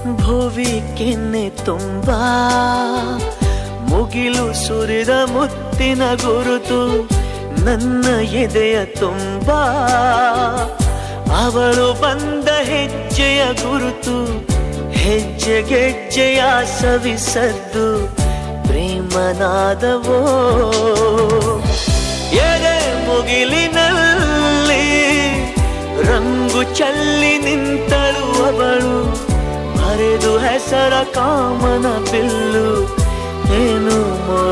ಭುವಿ ಕೆನ್ನೆ ತುಂಬಾ ಮುಗಿಲು ಸುರಿದ ಮುತ್ತಿನ ಗುರುತು ನನ್ನ ಎದೆಯ ತುಂಬಾ ಅವಳು ಬಂದ ಹೆಜ್ಜೆಯ ಗುರುತು ಹೆಜ್ಜೆ ಗೆಜ್ಜೆಯ ಸವಿಸದ್ದು ಪ್ರೇಮನಾದವೋ ಎದೆ ಮುಗಿಲಿನಲ್ಲಿ ರಂಗು ಚಲ್ಲಿ ನಿಂತಳು ಅವಳು ಹರಿದು ಹೆಸರ ಕಾಮನ ಬಿಲ್ಲು ಏನು